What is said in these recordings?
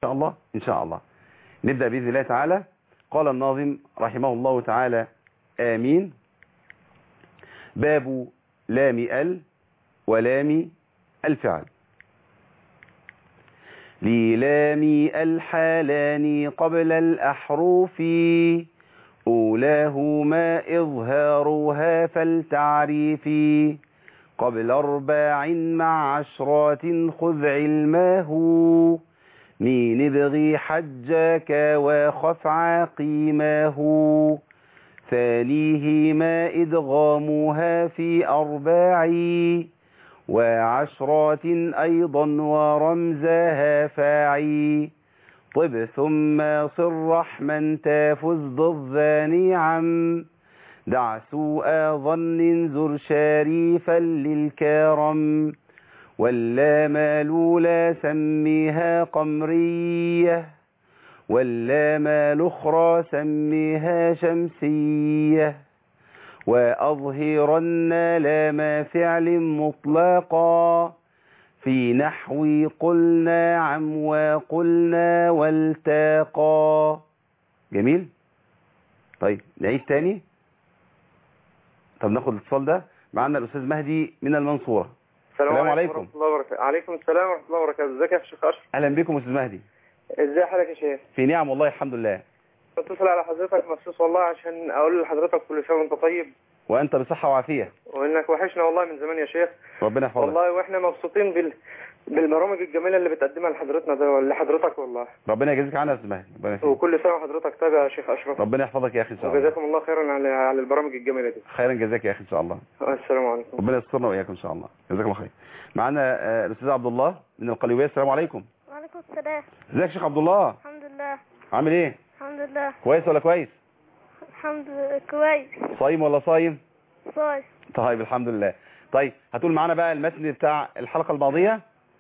شاء الله إن شاء الله نبدأ بإذن الله تعالى قال الناظم رحمه الله تعالى آمين باب لام ال ولام الفعل للام الحالان قبل الأحرف أولاهما إظهارها فالتعريف قبل أرباع مع عشرات خذ علماه مين ابغي حجاك وخف عقيماه ثانيهما إدغامها في أرباع وعشرات أيضا ورمزها فاعي طب ثم صر رحما تافز ضد عم دع سوء ظن زر شريفا للكرم واللام الأولى سميها قمرية واللام الأخرى سميها شمسية وأظهرن لام فعل مطلقا في نحو قلنا عم وقلنا والتاقا جميل طيب نعيد تاني طب ناخد الاتصال ده معنا الأستاذ مهدي من المنصورة السلام عليكم. ورحمة الله وبركاته عليكم السلام ورحمة الله وبركاته ازيك يا شيخ أشرف أهلا بكم أستاذ مهدي ازاي حالك يا شيخ في نعم والله الحمد لله بتصل على حضرتك مخصوص والله عشان أقول لحضرتك كل سنة وأنت طيب وأنت بصحة وعافية وإنك وحشنا والله من زمان يا شيخ ربنا يحفظك والله وإحنا مبسوطين بال بالبرامج الجميلة اللي بتقدمها لحضرتنا ده لحضرتك والله ربنا يجازيك عنها يا أستاذ مهدي ربنا يخليك. وكل سنة وحضرتك طيب يا شيخ أشرف ربنا يحفظك يا أخي إن شاء الله وجزاكم الله خيرا على على البرامج الجميلة دي خيرا جزاك يا أخي إن شاء الله السلام عليكم ربنا يسترنا وإياكم إن شاء الله جزاك الله خير معنا آه، الأستاذ عبد الله من القليوبية السلام عليكم وعليكم السلام ازيك يا شيخ عبد الله الحمد لله عامل ايه الحمد لله كويس ولا كويس الحمد لله كويس صايم ولا صايم صايم طيب الحمد لله طيب هتقول معانا بقى المتن بتاع الحلقة الماضية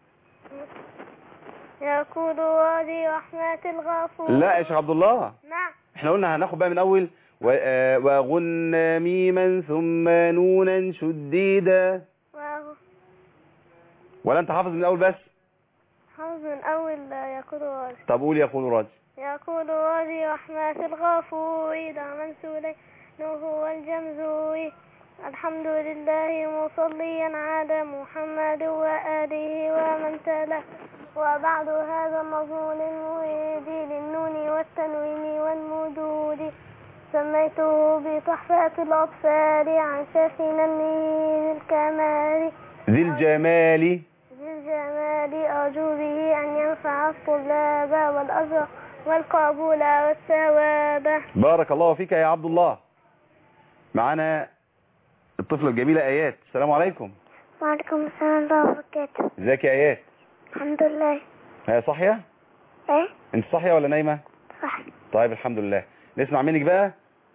يقول وادي رحمة الغفور لا يا شيخ عبد الله نعم احنا قلنا هناخد بقى من اول و- آه، وغن ميما ثم نونا شديدا وهو ولا انت حافظ من الاول بس حافظ من أول يقول وادي طب قول يقول راجل يقول وادي رحمة الغفور دعما سلينه والجمزور الحمد لله مصليا على محمد وآله ومن تلا وبعد هذا مظهور المريد للنون والتنوين والمدود سميته بتحفة الأطفال عن شيخنا النيل الكمال ذي الجمال ذي الجمال أرجو به أن ينفع الطلاب والأجر والقبول والثواب بارك الله فيك يا عبد الله معانا الطفلة الجميلة ايات السلام عليكم وعليكم السلام ورحمة الله وبركاته ازيك يا ايات الحمد لله هي صاحية ايه انت صاحية ولا نايمة صح طيب الحمد لله نسمع منك بقى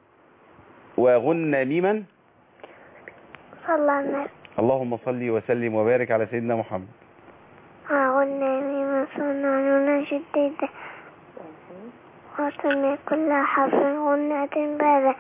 وغن ميما صلى على النبي اللهم صل وسلم وبارك على سيدنا محمد وعنا مما صنعنا شديدا وسمي كل حرف غنة بعد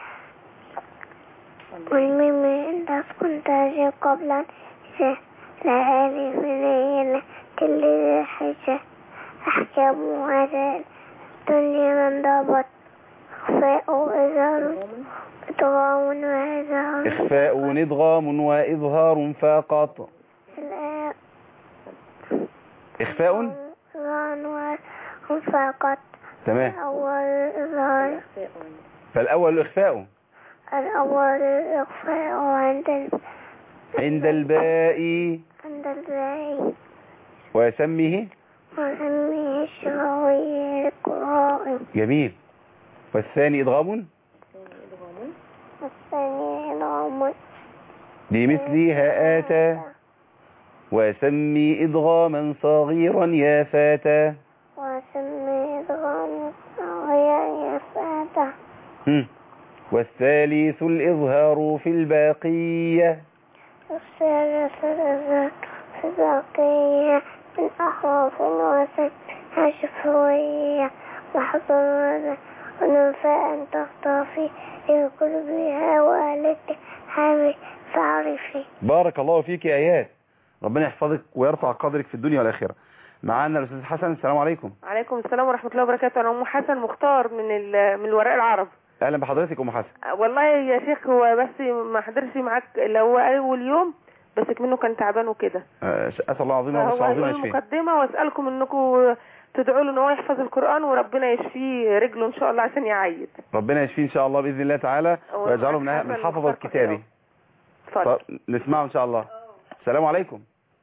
والميم إن تسكن تجي قبل ش لا ألف ليلة كل ذي حجة أحكام هذا الدنيا من ضبط إخفاء إزار إدغام وإزار إخفاء ندغام وإظهار فقط الآية إخفاء إظهار فقط تمام الأول إظهار فالأول الإخفاء الأول الإخفاء عند ال... عند الباء عند الباقي ويسميه وسميه الشهوي القرائم جميل والثاني إدغام الثاني إضغام بمثلها آتى وسمي إدغاما صغيرا يا فتى وسمي إضغام صغير يفاتح هم. والثالث الإظهار في الباقية الثالث الإظهار في البقية من أحرف وسط شفوية محظورة ونفاء أن تخطفي الكل بها وقالت حامي فاعرفي بارك الله فيك يا آيات ربنا يحفظك ويرفع قدرك في الدنيا والآخرة معانا الاستاذ حسن السلام عليكم عليكم السلام ورحمة الله وبركاته أنا أم حسن مختار من ال- من الوراء العرب اهلا بحضرتك ام حسن أه، والله يا شيخ هو بس ما حضرش معاك إلا هو أول يوم بس منه كان تعبان وكده آه، اسال الله العظيم فهو ورسول العظيم يقول يشفيه المقدمة وأسألكم إنكم تدعوا له إن هو يحفظ القرآن وربنا يشفيه رجله إن شاء الله عشان يعيد ربنا يشفيه ان شاء الله باذن الله تعالى هو ويجعله من معاك من حسن حفظ مختار كتابه اتفضل طب نسمعه ان شاء الله السلام عليكم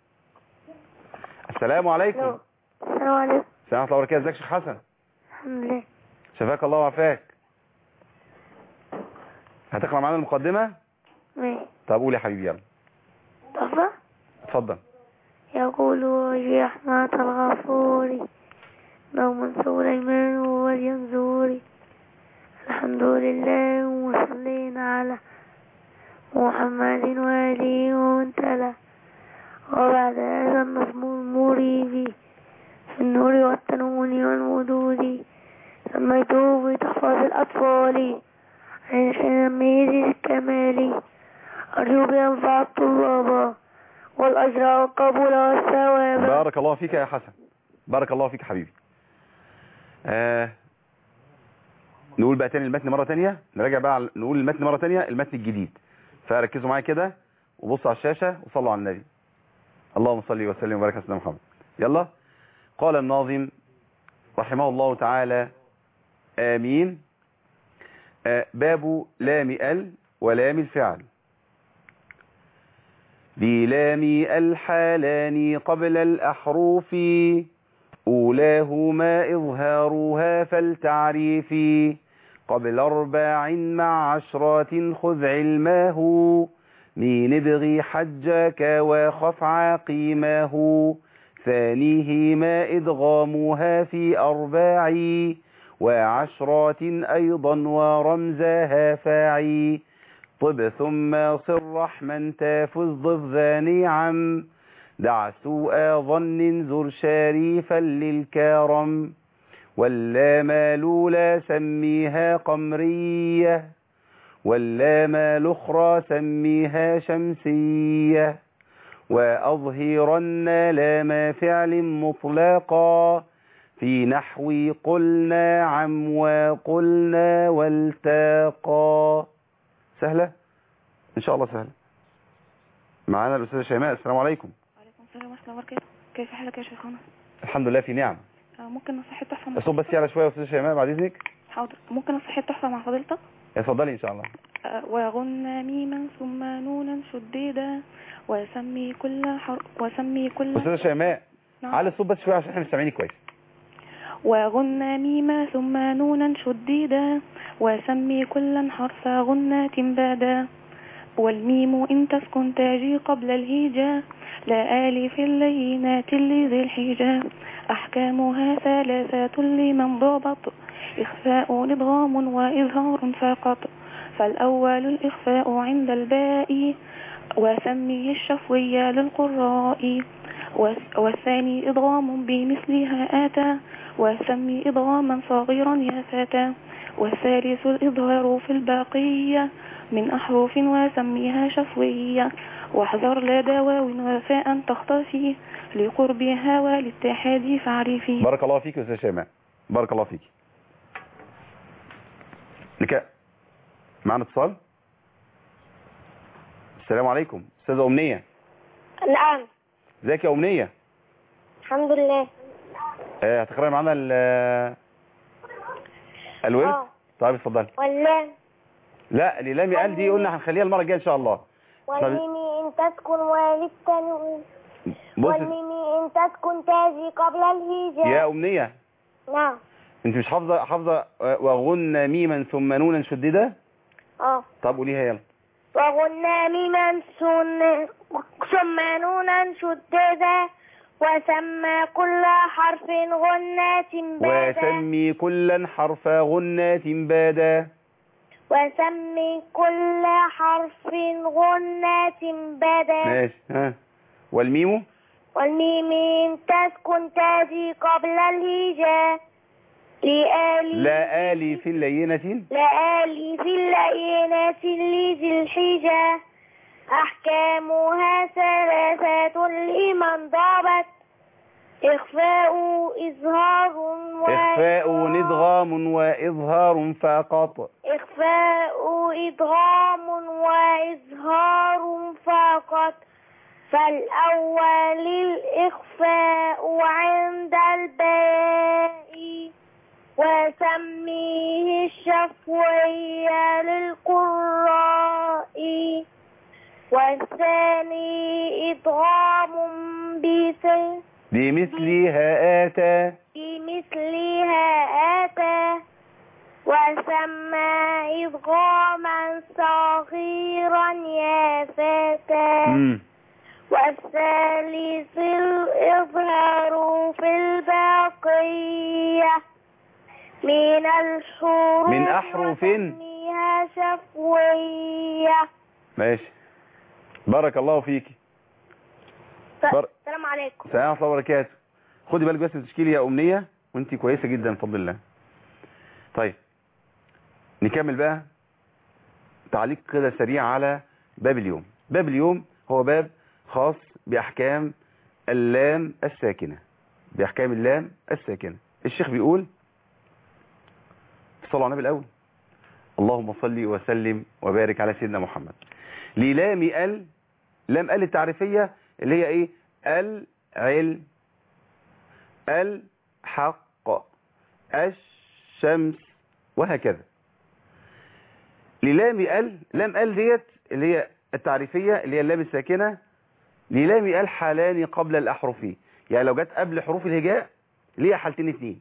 السلام عليكم السلام عليكم السلام ورحمه الله وبركاته ازيك يا شيخ حسن الحمد لله شفاك الله وعافاك هتقرا معانا المقدمه ماشي طب قول يا حبيبي يلا تحفة اتفضل يقول رحمة الغفور دوما سليمان والينزور الحمد لله وصلينا على محمد وآله ومن تلا وبعد هذا النظم المريب في النور والتنون والودود سميته بتحفظ الأطفال عشان ميز الكمال أرجو بينفع الطلاب والأجر والقبول والثواب بارك الله فيك يا حسن بارك الله فيك حبيبي آه نقول بقى تاني المتن مرة تانية نراجع بقى على- نقول المتن مرة تانية المتن الجديد فركزوا معايا كده وبصوا على الشاشة وصلوا على النبي اللهم صل وسلم وبارك على سيدنا محمد يلا قال الناظم رحمه الله تعالى آمين آه باب لام ال ولام الفعل بلام الحالان قبل الأحرف أولاهما إظهارها فالتعريف قبل أرباع مع عشرات خذ علماه مين ابغي حجك وخف عقيماه ثانيهما إدغامها في أرباع وعشرات أيضا ورمزها فاعي طب ثم صر رحما تافز ضف ذا نعم دع سوء ظن زر شريفا للكرم واللام الأولى سميها قمرية واللام الأخرى سميها شمسية وأظهرن لام فعل مطلقا في نحو قلنا عم وقلنا والتقى سهلة إن شاء الله سهلة معانا الأستاذة شيماء السلام عليكم وعليكم السلام ورحمة الله وبركاته كيف حالك يا شيخنا الحمد لله في نعم آه، ممكن نصحي التحفة مع الصوت بس يعلى شوية يا أستاذة شيماء بعد إذنك حاضر ممكن نصحي التحفة مع فضيلتك اتفضلي إن شاء الله آه، وغن ميما ثم نونا شديدا وسمي كل حر... وسمي كل أستاذة شيماء نعم. على الصوت بس شوية عشان احنا مش سامعينك كويس وغن ميما ثم نونا شديدا وسمي كلا حرف غنة بادا والميم إن تسكن تاجي قبل الهيجا لا آلف اللينات لذي الحجا أحكامها ثلاثة لمن ضبط إخفاء إدغام وإظهار فقط فالأول الإخفاء عند الباء وسميه الشفوية للقراء والس- والثاني إضغام بمثلها آتى وسمي إضغاما صغيرا يا فتى والثالث الإظهار في الباقية من أحرف وسميها شفوية واحذر لدى واو وفاء تختفي لقربها والاتحاد فاعرفي بارك الله فيك يا أستاذة شيماء بارك الله فيك لك معنا اتصال السلام عليكم أستاذة أمنية نعم ازيك يا أمنية الحمد لله آه، هتقرأي معانا ال الورد اه طيب اتفضلي واللام لا للامي قال دي قلنا هنخليها المرة الجاية إن شاء الله والميم إن تسكن والتنوين بص والميم إن تسكن تاجي قبل الهجاء يا أمنية نعم انت مش حافظة حافظة آه، وغن ميما ثم نونا شديدة اه طب قوليها يلا وغنى ميما سن ثم نونا شددا وسمى كل حرف غنات بادا وسمي كلا حرف غنات بادا وسمي كل حرف غنات بادا ماشي ها والميم والميم إن تسكن تاجي قبل الهجاء لآل لا آلي في اللينة لآل في اللينة لذي الحجة أحكامها ثلاثة لمن ضبط إخفاء إظهار و إخفاء ندغام وإظهار فقط إخفاء إدغام وإظهار فقط فالأول الإخفاء عند الباء وسميه الشفوي للقراء والثاني إدغام بث- بمثلها آتى بمثلها آتى وسمى إدغاما صغيرا يا فتى مم. والثالث الإظهار في البقية من الحروف من أحرف؟ وسميها شفوية ماشي بارك الله فيك بر- السلام عليكم السلام ورحمة الله وبركاته خدي بالك بس تشكيلي يا أمنية وانت كويسة جدا بفضل الله طيب نكمل بقى تعليق كده سريع على باب اليوم باب اليوم هو باب خاص بأحكام اللام الساكنة بأحكام اللام الساكنة الشيخ بيقول صلوا على النبي الأول اللهم صل وسلم وبارك على سيدنا محمد للام ال لام ال التعريفية اللي هي ايه العلم الحق الشمس وهكذا للام ال لام ال ديت اللي هي التعريفية اللي هي اللام الساكنة للام ال حالان قبل الأحرف يعني لو جت قبل حروف الهجاء ليها حالتين اتنين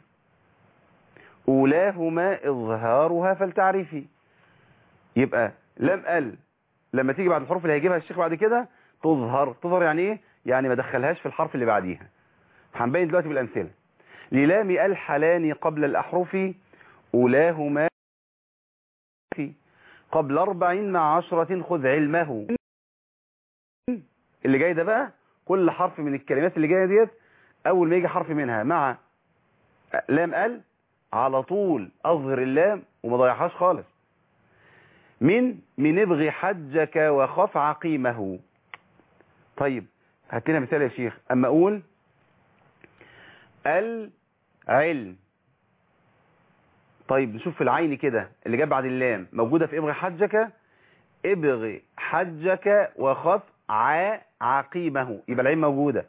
أولاهما إظهارها فالتعريفي يبقى لام ال لما تيجي بعد الحروف اللي هيجيبها الشيخ بعد كده تظهر تظهر يعني ايه يعني ما دخلهاش في الحرف اللي بعديها هنبين دلوقتي بالامثله للام الحلان قبل الاحرف اولاهما في قبل اربع مع عشرة خذ علمه اللي جاي ده بقى كل حرف من الكلمات اللي جايه ديت اول ما يجي حرف منها مع لام ال على طول اظهر اللام وما ضيعهاش خالص من من ابغي حجك وخف عقيمه طيب هات لنا مثال يا شيخ اما اقول العلم طيب نشوف في العين كده اللي جاب بعد اللام موجودة في ابغي حجك ابغي حجك وخف ع عقيمه يبقى العين موجودة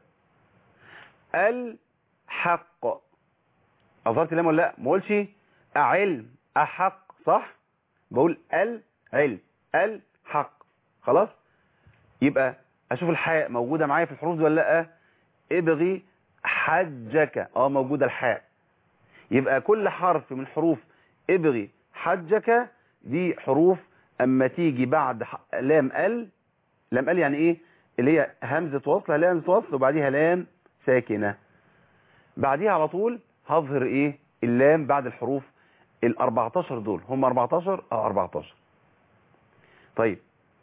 الحق أظهرت اللام ولا لا ما اقولش علم أحق صح بقول العلم الحق خلاص يبقى اشوف الحاء موجودة معايا في الحروف دي ولا لا ابغي حجك اه موجودة الحاء يبقى كل حرف من حروف ابغي حجك دي حروف اما تيجي بعد ح- لام ال لام ال يعني ايه اللي هي همزة وصل هلاقي همزة وصل وبعديها لام ساكنة بعديها على طول هظهر ايه اللام بعد الحروف ال 14 دول هم 14 اه 14 طيب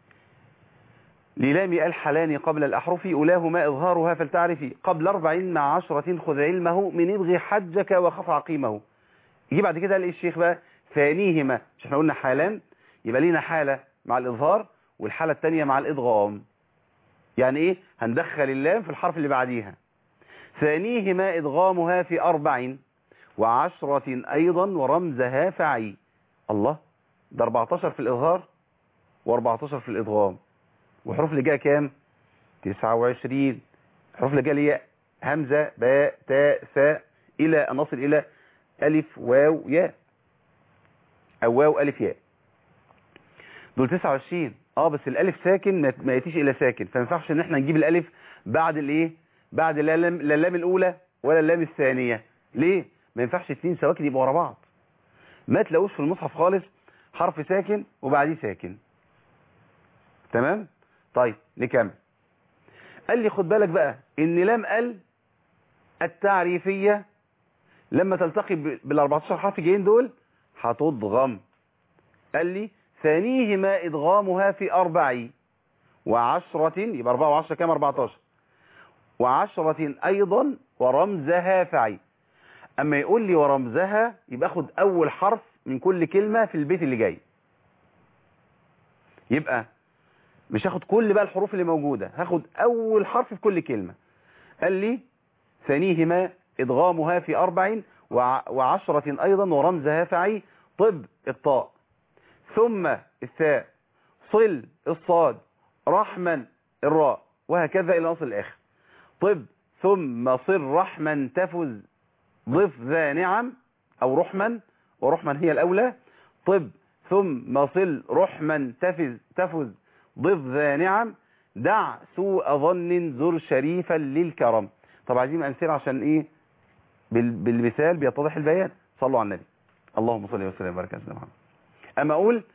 للام الحلان قبل الأحرف أولاهما إظهارها فلتعرفي قبل أربع مع عشرة خذ علمه من ابغي حجك وخف عقيمه يجي بعد كده قال إيه الشيخ بقى ثانيهما مش احنا قلنا حالان يبقى لينا حالة مع الإظهار والحالة الثانية مع الإدغام يعني إيه هندخل اللام في الحرف اللي بعديها ثانيهما إدغامها في أربع وعشرة أيضا ورمزها فعي الله ده 14 في الإظهار و14 في الإدغام وحروف اللي جايه كام 29 الحروف اللي جايه اللي هي همزه باء تاء ثاء الى ان نصل الى الف واو ياء او واو الف ياء دول 29 اه بس الالف ساكن ما- ما ياتيش الى ساكن فما ينفعش ان احنا نجيب الالف بعد الايه بعد لا اللام لا اللام الاولى ولا اللام الثانيه ليه ما ينفعش اتنين سواكن يبقوا ورا بعض ما تلاقوش في المصحف خالص حرف ساكن وبعديه ساكن تمام طيب نكمل قال لي خد بالك بقى ان لام ال التعريفية لما تلتقي بال 14 حرف جايين دول هتضغم قال لي ثانيهما ادغامها في اربع وعشرة يبقى 4 و10 كام 14 وعشرة ايضا ورمزها فعي اما يقول لي ورمزها يبقى اخد اول حرف من كل كلمة في البيت اللي جاي يبقى مش هاخد كل بقى الحروف اللي موجودة هاخد اول حرف في كل كلمة قال لي ثانيهما إدغامها في أربع وع- وعشرة أيضا ورمزها فعي طب الطاء ثم الثاء صل الصاد رحما الراء وهكذا إلى نصل الآخر طب ثم صل رحما تفز ضف ذا نعم أو رحما ورحما هي الأولى طب ثم صل رحما تفز تفز ضف ذا نعم دع سوء ظن زر شريفا للكرم طب عايزين أمثلة عشان إيه بال- بالمثال بيتضح البيان صلوا على النبي اللهم صل وسلم وبارك على سيدنا محمد اما اقول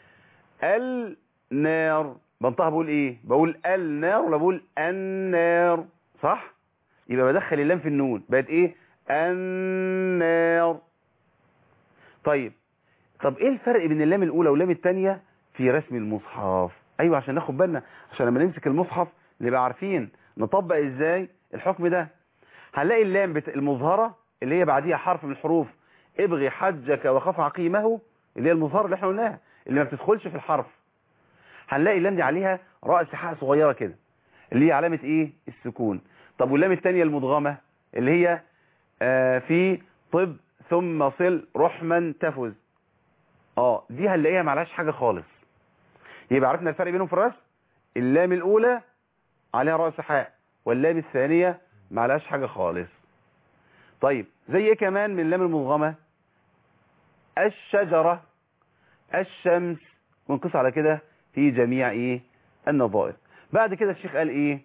النار بنطقها بقول ايه بقول النار ولا بقول النار صح يبقى بدخل اللام في النون بقت ايه النار طيب طب ايه الفرق بين اللام الاولى واللام الثانيه في رسم المصحف ايوه عشان ناخد بالنا عشان لما نمسك المصحف نبقى عارفين نطبق ازاي الحكم ده هنلاقي اللام بت... المظهره اللي هي بعديها حرف من الحروف ابغي حجك وخف عقيمه اللي هي المظهره اللي احنا قلناها اللي ما بتدخلش في الحرف هنلاقي اللام دي عليها راء سحاء صغيره كده اللي هي علامه ايه السكون طب واللام الثانيه المدغمه اللي هي آه في طب ثم صل رحما تفز اه دي هنلاقيها معلهاش حاجه خالص يبقى عرفنا الفرق بينهم في الرسم اللام الاولى عليها راء سحاء واللام الثانيه معلهاش حاجه خالص طيب زي ايه كمان من اللام المدغمه الشجره الشمس ونقص على كده في جميع ايه النظائر بعد كده الشيخ قال ايه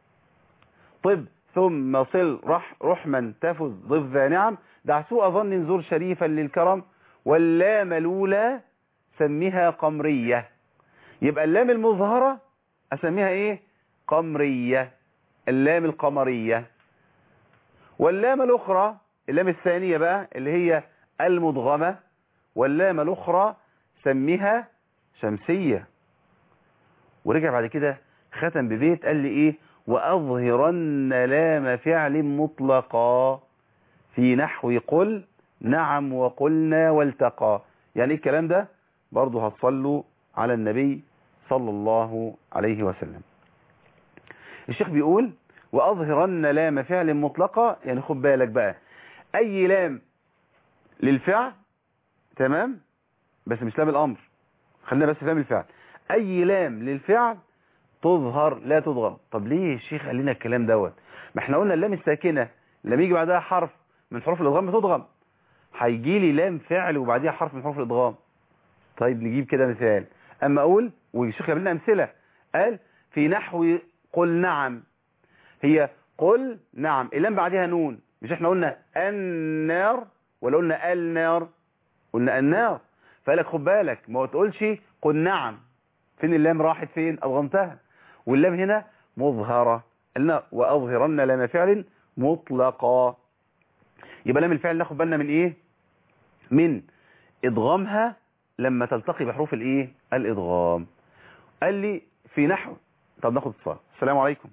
طب ثم صل رح رحما تفز ضف ذا نعم دع سوء ظن زر شريفا للكرم واللام الاولى سميها قمرية يبقى اللام المظهرة اسميها ايه قمرية اللام القمرية واللام الاخرى اللام الثانية بقى اللي هي المدغمة واللام الاخرى سميها شمسية ورجع بعد كده ختم ببيت قال لي ايه واظهرن لام فعل مطلقا في نحو قل نعم وقلنا والتقى يعني ايه الكلام ده برضه هتصلوا على النبي صلى الله عليه وسلم الشيخ بيقول واظهرن لام فعل مطلقا يعني خد بالك بقى اي لام للفعل تمام بس مش لام الامر خلينا بس في لام الفعل اي لام للفعل تظهر لا تضغم طب ليه الشيخ قال لنا الكلام دوت ما احنا قلنا اللام الساكنه لما يجي بعدها حرف من حروف الادغام بتضغم هيجي لي لام فعل وبعديها حرف من حروف الادغام طيب نجيب كده مثال اما اقول والشيخ جاب لنا امثله قال في نحو قل نعم هي قل نعم اللام بعدها نون مش احنا قلنا النار ولا قلنا النار قلنا النار فقالك خد بالك ما تقولش قل نعم فين اللام راحت فين أضغمتها واللام هنا مظهرة قلنا وأظهرن لام فعل مطلقا يبقى لام الفعل ناخد بالنا من ايه من ادغامها لما تلتقي بحروف الايه الادغام قال لي في نحو طب ناخد اتصال السلام عليكم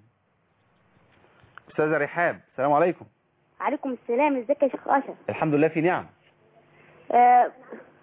استاذه رحاب السلام عليكم عليكم السلام ازيك يا شيخ اشرف الحمد لله في نعم آه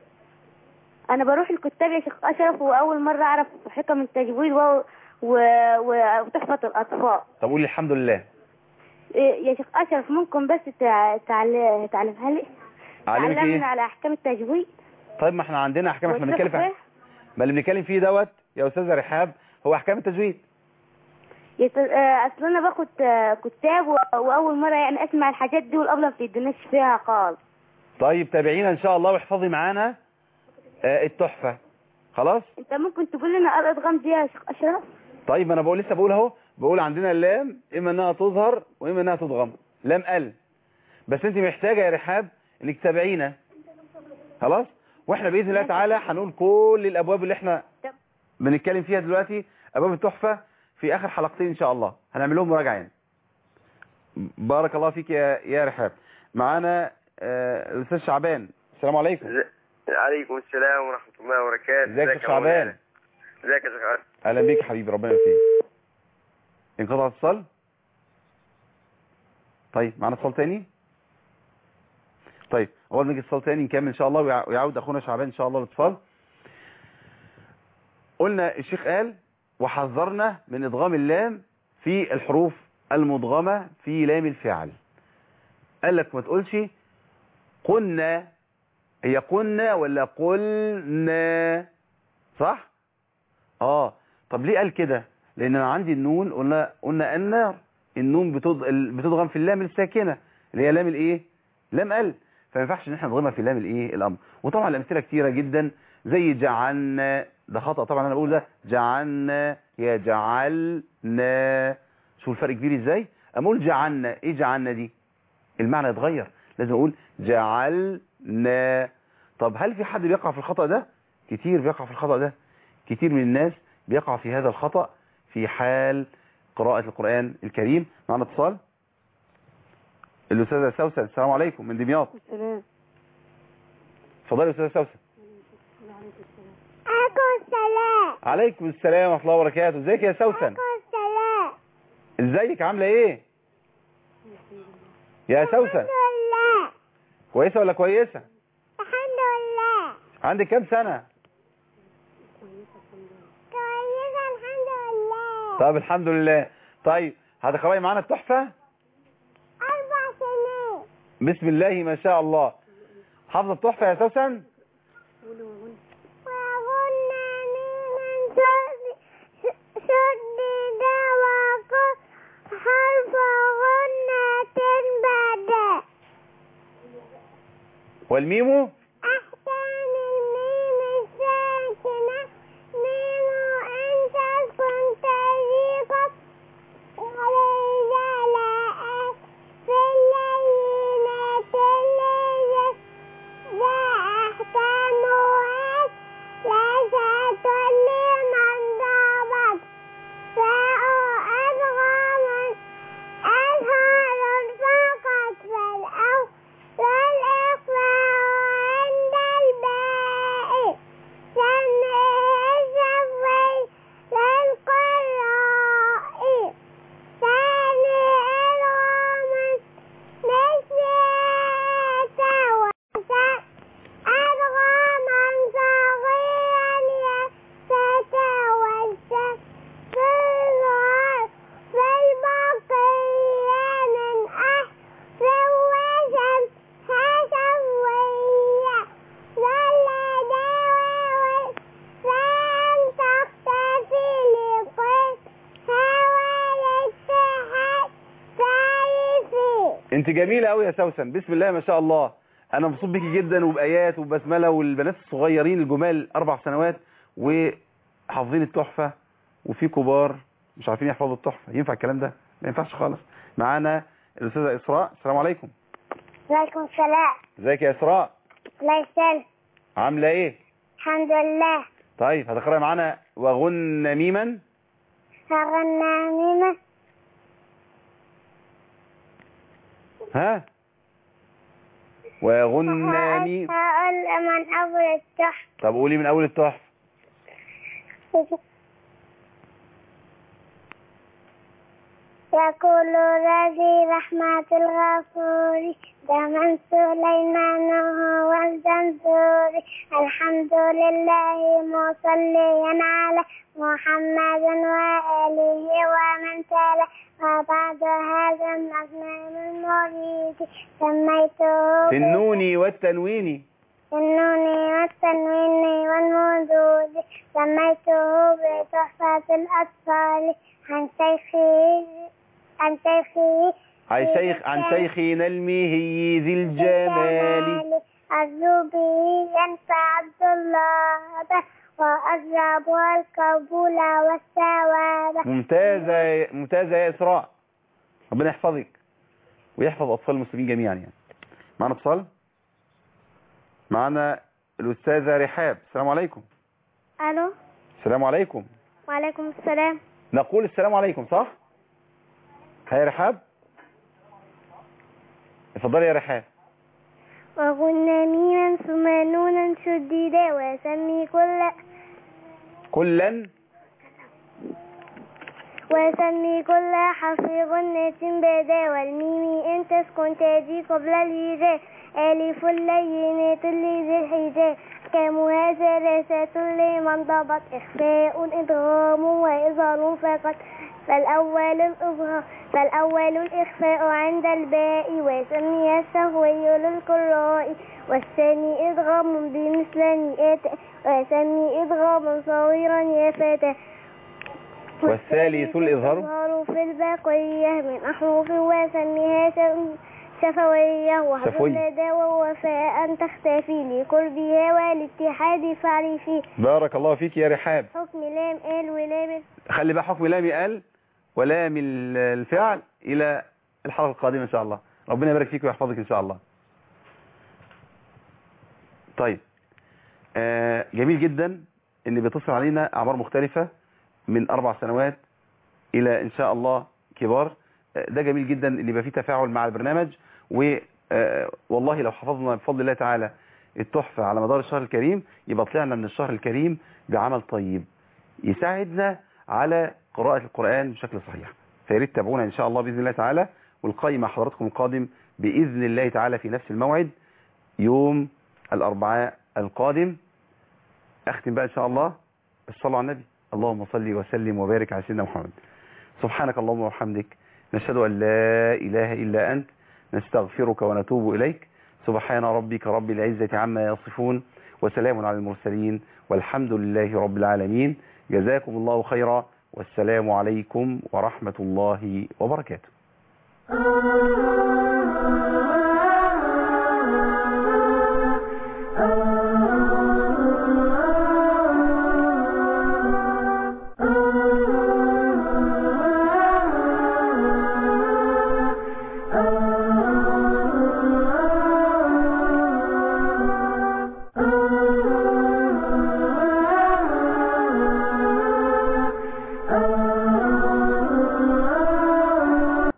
انا بروح الكتاب يا شيخ اشرف واول مره اعرف حكم التجويد و... و... و... وتحفه الاطفال طب قول لي الحمد لله إيه يا شيخ اشرف ممكن بس تع... تعل... تعلمها لي علمك تعلمنا ايه على احكام التجويد طيب ما احنا عندنا احكام احنا بنتكلم والفقه. فيها ما اللي بنتكلم فيه دوت يا استاذه رحاب هو احكام التجويد يت... آه، اصل انا باخد آه، كتاب و... واول مره يعني اسمع الحاجات دي والابله ما بتديناش فيها خالص طيب تابعينا ان شاء الله واحفظي معانا آه، التحفه خلاص انت ممكن تقول لنا الادغام دي يا شيخ اشرف طيب ما انا بقول لسه بقول اهو بقول عندنا اللام اما انها تظهر واما انها تضغم لام ال بس انت محتاجه يا رحاب انك تتابعينا خلاص واحنا باذن الله تعالى هنقول كل الابواب اللي احنا بنتكلم فيها دلوقتي ابواب التحفه في اخر حلقتين ان شاء الله هنعمل لهم مراجعه يعني بارك الله فيك يا يا رحاب معانا آه، الاستاذ شعبان السلام عليكم عليكم السلام ورحمة الله وبركاته ازيك يا شعبان ازيك يا شيخ اهلا بيك حبيبي ربنا يوفقك انقطع اتصال طيب معانا اتصال تاني طيب اول ما نيجي اتصال تاني نكمل ان شاء الله ويع- ويعود اخونا شعبان ان شاء الله الاتصال قلنا الشيخ قال وحذرنا من ادغام اللام في الحروف المدغمه في لام الفعل قال لك ما تقولش قلنا هي قلنا ولا قلنا صح اه طب ليه قال كده لان انا عندي النون قلنا قلنا النار النون بتض... بتضغم في اللام الساكنه اللي هي لام الايه لام ال فما ينفعش ان احنا نضغمها في لام الايه الامر وطبعا الامثله كتيره جدا زي جعلنا ده خطا طبعا انا بقول ده جعلنا يا جعلنا شوف الفرق كبير ازاي اما اقول جعلنا ايه جعلنا دي المعنى يتغير لازم اقول جعلنا طب هل في حد بيقع في الخطأ ده كتير بيقع في الخطأ ده كتير من الناس بيقع في هذا الخطأ في حال قراءة القرآن الكريم معنا اتصال الأستاذة سوسن السلام عليكم من دمياط السلام اتفضلي يا أستاذة سوسن عليكم السلام عليكم السلام ورحمة الله وبركاته ازيك يا سوسن السلام ازيك عاملة ايه يا سوسن لله كويسة ولا كويسة الحمد لله عندك كام سنة كويسة الحمد لله طب الحمد لله طيب هتقرأي معانا التحفة أربع سنين بسم الله ما شاء الله حافظة التحفة يا سوسن وقلنا من شدد وقف حرف غنة بعد والميم أحسن الميم الساكنة ميم أن تسكن طريقة وليس في اللينة الليلة لا أحكامها ليست لمن ضابط فأدغم أظهر فقط فالأول والإخفاء عند الباء سمعه الزوي للقراء ثاني أدغم نسيت وسط أدغما صغيرا يتوسط في الغرب فالبقية من أحسن وسم حسوية ظل دواوي فلم تقتفي لقل هوى الاتحاد تعرفي انت جميلة قوي يا سوسن بسم الله ما شاء الله انا مبسوط بيكي جدا وبآيات وبسملة والبنات الصغيرين الجمال اربع سنوات وحافظين التحفة وفي كبار مش عارفين يحفظوا التحفة ينفع الكلام ده ما ينفعش خالص معانا الاستاذة اسراء السلام عليكم عليكم السلام ازيك يا اسراء الله يسلمك عاملة ايه الحمد لله طيب هتقرأي معانا وغن ميما هغنى ميمة ها وغن ميم هقول من أول التحت طب قولي من اول التحفة يقول ربي رحمة الغفور دمن سليمان هو الزنزور الحمد لله مصليا على محمد وآله ومن تلا وبعد هذا النظم المريد سميته في النون والتنوين النون والتنوين والمدود سميته بتحفة الأطفال عن شيخي عن شيخي عن شيخ عن شيخنا المهي ذي الجمال أرجو به ينفع عبد الله به وأجرب القبول والثواب ممتازة ممتازة يا إسراء ربنا يحفظك ويحفظ أطفال المسلمين جميعا يعني معنا اتصال معنا الأستاذة رحاب السلام عليكم ألو السلام عليكم وعليكم السلام نقول السلام عليكم صح هيا رحاب اتفضلي يا رحاب وغنى ميما ثم نونا شديدا وسمي كل كلا وسمي كل حرف غنة بدا والميم إن تسكن تأتي قبل الهجاء ألف اللينة لذي الحجاء أحكامها ثلاثة لمن ضبط إخفاء إدغام وإظهار فقط فالأول الإظهار فالأول الإخفاء عند الباء ويسميها السهوي للقراء والثاني إدغام بمثل آتى ويسمي إدغاما صغيرا يا فتى والثالث الإظهار الإظهار في البقية من أحرف وسميها ش- شفوية وحفظ شفوي. لدى ووفاء تختفي لقربها والاتحاد فاعرفي بارك الله فيك يا رحاب حكم لام آل ولام خلي بقى حكم لام قال ولام ال- الفعل الى الحلقه القادمه ان شاء الله ربنا يبارك فيك ويحفظك ان شاء الله طيب آه جميل جدا ان بيتصل علينا اعمار مختلفه من اربع سنوات الى ان شاء الله كبار آه، ده جميل جدا ان يبقى فيه تفاعل مع البرنامج و آه، والله لو حفظنا بفضل الله تعالى التحفه على مدار الشهر الكريم يبقى طلعنا من الشهر الكريم بعمل طيب يساعدنا على قراءة القرآن بشكل صحيح فياريت تابعونا إن شاء الله بإذن الله تعالى والقائمة حضراتكم القادم بإذن الله تعالى في نفس الموعد يوم الأربعاء القادم أختم بقى إن شاء الله الصلاة على النبي اللهم صل وسلم وبارك على سيدنا محمد سبحانك اللهم وبحمدك نشهد أن لا إله إلا أنت نستغفرك ونتوب إليك سبحان ربك رب العزة عما يصفون وسلام على المرسلين والحمد لله رب العالمين جزاكم الله خيرا والسلام عليكم ورحمة الله وبركاته Oh